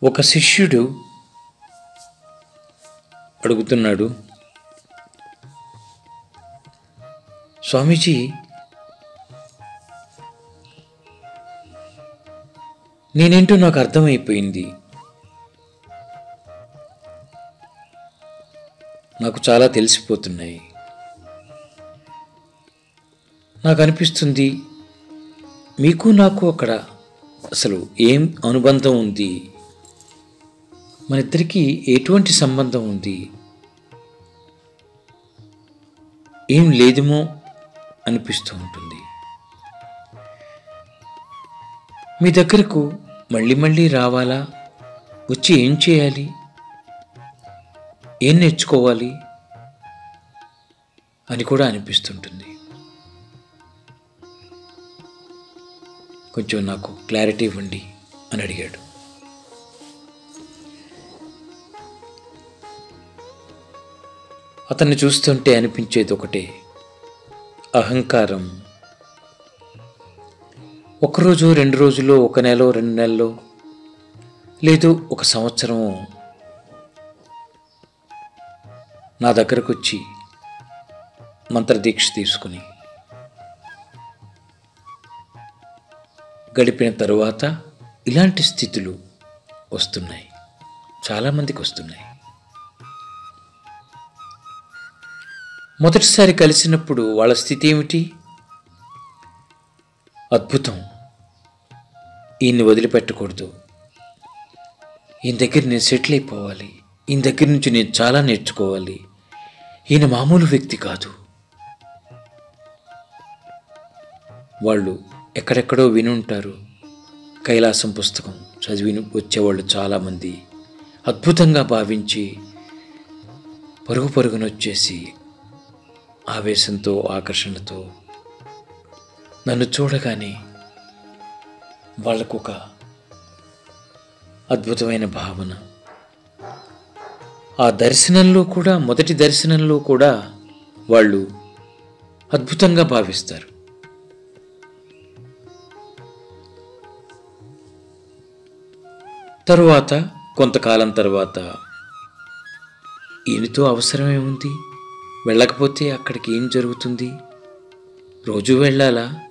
ఒక శిష్యుడు అడుగుతున్నాడు స్వామీజీ నేనేంటో నాకు అర్థమైపోయింది నాకు చాలా తెలిసిపోతున్నాయి నాకు అనిపిస్తుంది మీకు నాకు అక్కడ అసలు ఏం అనుబంధం ఉంది మన ఇద్దరికీ ఎటువంటి సంబంధం ఉంది ఏం లేదేమో అనిపిస్తూ ఉంటుంది మీ దగ్గరకు మళ్ళీ మళ్ళీ రావాలా వచ్చి ఏం చేయాలి ఏం నేర్చుకోవాలి అని కూడా అనిపిస్తుంటుంది కొంచెం నాకు క్లారిటీ ఇవ్వండి అని అడిగాడు అతన్ని చూస్తుంటే అనిపించేది ఒకటే అహంకారం ఒకరోజు రెండు రోజుల్లో ఒక నెల రెండు నెలలో లేదు ఒక సంవత్సరం నా దగ్గరకు వచ్చి మంత్రదీక్ష తీసుకుని గడిపిన తరువాత ఇలాంటి స్థితులు వస్తున్నాయి చాలామందికి వస్తున్నాయి మొదటిసారి కలిసినప్పుడు వాళ్ళ స్థితి ఏమిటి అద్భుతం ఈయన్ని వదిలిపెట్టకూడదు ఈయన దగ్గర నేను సెటిల్ అయిపోవాలి ఈయన దగ్గర నుంచి నేను చాలా నేర్చుకోవాలి ఈయన మామూలు వ్యక్తి కాదు వాళ్ళు ఎక్కడెక్కడో వినుంటారు కైలాసం పుస్తకం చదివి వచ్చేవాళ్ళు చాలామంది అద్భుతంగా భావించి పరుగు పరుగున వచ్చేసి ఆవేశంతో ఆకర్షణతో నన్ను చూడగానే వాళ్ళకు ఒక అద్భుతమైన భావన ఆ దర్శనంలో కూడా మొదటి దర్శనంలో కూడా వాళ్ళు అద్భుతంగా భావిస్తారు తరువాత కొంతకాలం తర్వాత ఈయనతో అవసరమే ఉంది వెళ్ళకపోతే అక్కడికి ఏం జరుగుతుంది రోజు వెళ్ళాలా